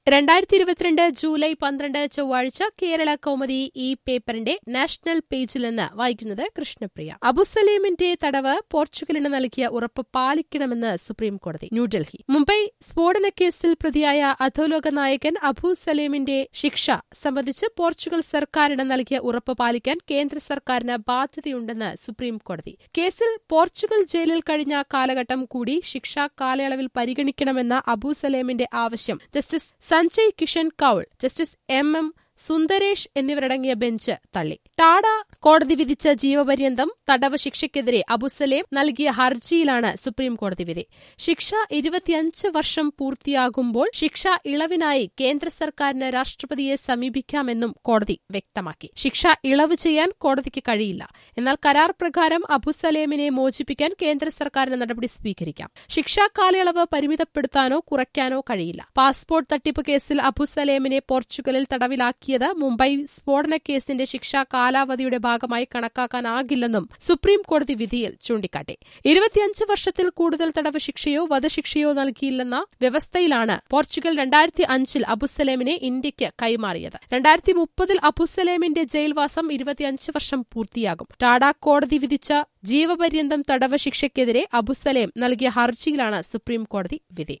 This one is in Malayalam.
രണ്ടായിരത്തി ഇരുപത്തിരണ്ട് ജൂലൈ പന്ത്രണ്ട് ചൊവ്വാഴ്ച കേരള കൗമുദി ഈ പേപ്പറിന്റെ നാഷണൽ പേജിൽ നിന്ന് വായിക്കുന്നത് കൃഷ്ണപ്രിയ അബുസലേമിന്റെ തടവ് പോർച്ചുഗലിന് നൽകിയ ഉറപ്പ് പാലിക്കണമെന്ന് സുപ്രീം കോടതി ന്യൂഡൽഹി മുംബൈ സ്ഫോടന കേസിൽ പ്രതിയായ അധോലോക നായകൻ അബു സലേമിന്റെ ശിക്ഷ സംബന്ധിച്ച് പോർച്ചുഗൽ സർക്കാരിന് നൽകിയ ഉറപ്പ് പാലിക്കാൻ കേന്ദ്ര സർക്കാരിന് ബാധ്യതയുണ്ടെന്ന് സുപ്രീം കോടതി കേസിൽ പോർച്ചുഗൽ ജയിലിൽ കഴിഞ്ഞ കാലഘട്ടം കൂടി ശിക്ഷാ കാലയളവിൽ പരിഗണിക്കണമെന്ന അബു സലേമിന്റെ ആവശ്യം justice Sanjay Kishan Kaul justice M M Sundaresh എന്നിവരടങ്ങിയ ബെഞ്ച് തള്ളി ടാഡ കോടതി വിധിച്ച ജീവപര്യന്തം തടവ് ശിക്ഷയ്ക്കെതിരെ അബുസലേം നൽകിയ ഹർജിയിലാണ് സുപ്രീം കോടതി വിധി ശിക്ഷ ഇരുപത്തിയഞ്ച് വർഷം പൂർത്തിയാകുമ്പോൾ ശിക്ഷ ഇളവിനായി കേന്ദ്ര സർക്കാരിന് രാഷ്ട്രപതിയെ സമീപിക്കാമെന്നും കോടതി വ്യക്തമാക്കി ശിക്ഷ ഇളവ് ചെയ്യാൻ കോടതിക്ക് കഴിയില്ല എന്നാൽ കരാർ പ്രകാരം അബുസലേമിനെ മോചിപ്പിക്കാൻ കേന്ദ്ര സർക്കാരിന് നടപടി സ്വീകരിക്കാം ശിക്ഷാ കാലയളവ് പരിമിതപ്പെടുത്താനോ കുറയ്ക്കാനോ കഴിയില്ല പാസ്പോർട്ട് തട്ടിപ്പ് കേസിൽ അബുസലേമിനെ പോർച്ചുഗലിൽ തടവിലാക്കിയത് മുംബൈ സ്ഫോടന കേസിന്റെ ശിക്ഷാ കാലാവധിയുടെ ഭാഗമായി കണക്കാക്കാനാകില്ലെന്നും സുപ്രീം കോടതി വിധിയിൽ ചൂണ്ടിക്കാട്ടി ഇരുപത്തിയഞ്ച് വർഷത്തിൽ കൂടുതൽ തടവ് ശിക്ഷയോ വധശിക്ഷയോ നൽകിയില്ലെന്ന വ്യവസ്ഥയിലാണ് പോർച്ചുഗൽ രണ്ടായിരത്തി അഞ്ചിൽ അബുസലേമിനെ ഇന്ത്യയ്ക്ക് കൈമാറിയത് രണ്ടായിരത്തി മുപ്പതിൽ അബുസലേമിന്റെ ജയിൽവാസം ഇരുപത്തിയഞ്ച് വർഷം പൂർത്തിയാകും ടാഡ കോടതി വിധിച്ച ജീവപര്യന്തം തടവ് ശിക്ഷയ്ക്കെതിരെ അബുസലേം നൽകിയ ഹർജിയിലാണ് സുപ്രീം കോടതി വിധി